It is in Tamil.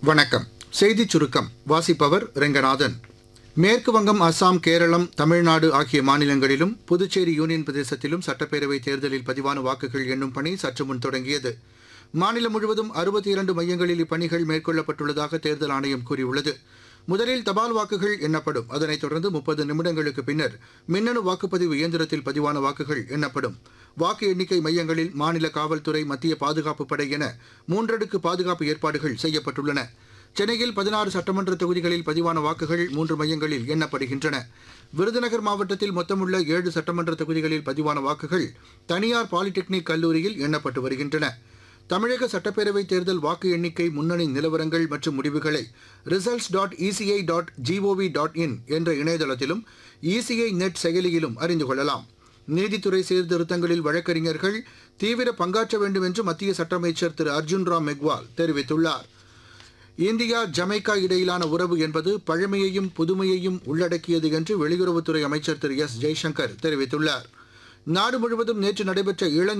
வணக்கம் செய்திச் சுருக்கம் வாசிப்பவர் ரெங்கநாதன் மேற்கு வங்கம் அஸ்ஸாம் கேரளம் தமிழ்நாடு ஆகிய மாநிலங்களிலும் புதுச்சேரி யூனியன் பிரதேசத்திலும் சட்டப்பேரவை தேர்தலில் பதிவான வாக்குகள் எண்ணும் பணி சற்று முன் தொடங்கியது மாநிலம் முழுவதும் அறுபத்தி இரண்டு மையங்களில் இப்பணிகள் மேற்கொள்ளப்பட்டுள்ளதாக தேர்தல் ஆணையம் கூறியுள்ளது முதலில் தபால் வாக்குகள் எண்ணப்படும் அதனைத் தொடர்ந்து முப்பது நிமிடங்களுக்கு பின்னர் மின்னணு வாக்குப்பதிவு இயந்திரத்தில் பதிவான வாக்குகள் எண்ணப்படும் வாக்கு எண்ணிக்கை மையங்களில் மாநில காவல்துறை மத்திய பாதுகாப்பு படை என மூன்றடுக்கு பாதுகாப்பு ஏற்பாடுகள் செய்யப்பட்டுள்ளன சென்னையில் பதினாறு சட்டமன்ற தொகுதிகளில் பதிவான வாக்குகள் மூன்று மையங்களில் எண்ணப்படுகின்றன விருதுநகர் மாவட்டத்தில் மொத்தமுள்ள ஏழு சட்டமன்ற தொகுதிகளில் பதிவான வாக்குகள் தனியார் பாலிடெக்னிக் கல்லூரியில் எண்ணப்பட்டு வருகின்றன தமிழக சட்டப்பேரவைத் தேர்தல் வாக்கு எண்ணிக்கை முன்னணி நிலவரங்கள் மற்றும் முடிவுகளை results dot ECI dot gov dot in என்ற இணையதளத்திலும் இசிஐ நெட் செயலியிலும் அறிந்து கொள்ளலாம் நீதித்துறை சீர்திருத்தங்களில் வழக்கறிஞர்கள் தீவிர பங்காற்ற வேண்டும் என்று மத்திய சட்ட அமைச்சர் திரு அர்ஜுன் ராம் மெக்வால் தெரிவித்துள்ளார் இந்தியா ஜமைக்கா இடையிலான உறவு என்பது பழமையையும் புதுமையையும் உள்ளடக்கியது என்று வெளியுறவுத்துறை அமைச்சர் திரு எஸ் ஜெய்சங்கர் தெரிவித்துள்ளார் நாடு முழுவதும் நேற்று நடைபெற்ற இளம்